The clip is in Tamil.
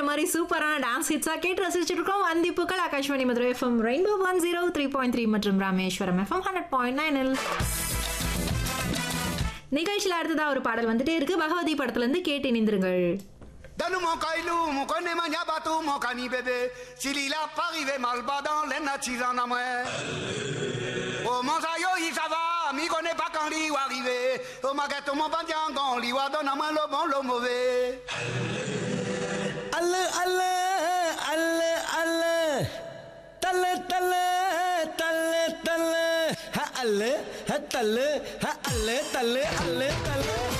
கேட்ட மாதிரி சூப்பரான டான்ஸ் ஹிட்ஸா கேட்டு ரசிச்சுட்டு இருக்கோம் வந்திப்புக்கள் Akashvani Madurai FM rainbow one zero three point three மற்றும் ராமேஸ்வரம் எஃப்எம் ஹண்ட்ரட் பாயிண்ட் நைனில் நிகழ்ச்சியில் அடுத்ததா ஒரு பாடல் வந்துட்டே இருக்கு பகவதி படத்துல இருந்து கேட்டு இணைந்திருங்கள் Donne mon caillou, mon connaît mon bateau, mon cani bébé. S'il il a pas arrivé mal bas dans les natis en amoué. Oh mon sayo, il ça va, mi connaît pas quand il va arriver. Oh ma gâteau, mon bandiangon, il va donner à moi le bon, le mauvais. அல்ல அல்ல அல்ல அல்ல தல்ல தல்ல தல்ல தல்ல ஹ அல்ல ஹ தல்ல ஹ அல்ல தல்ல அல்ல தல்ல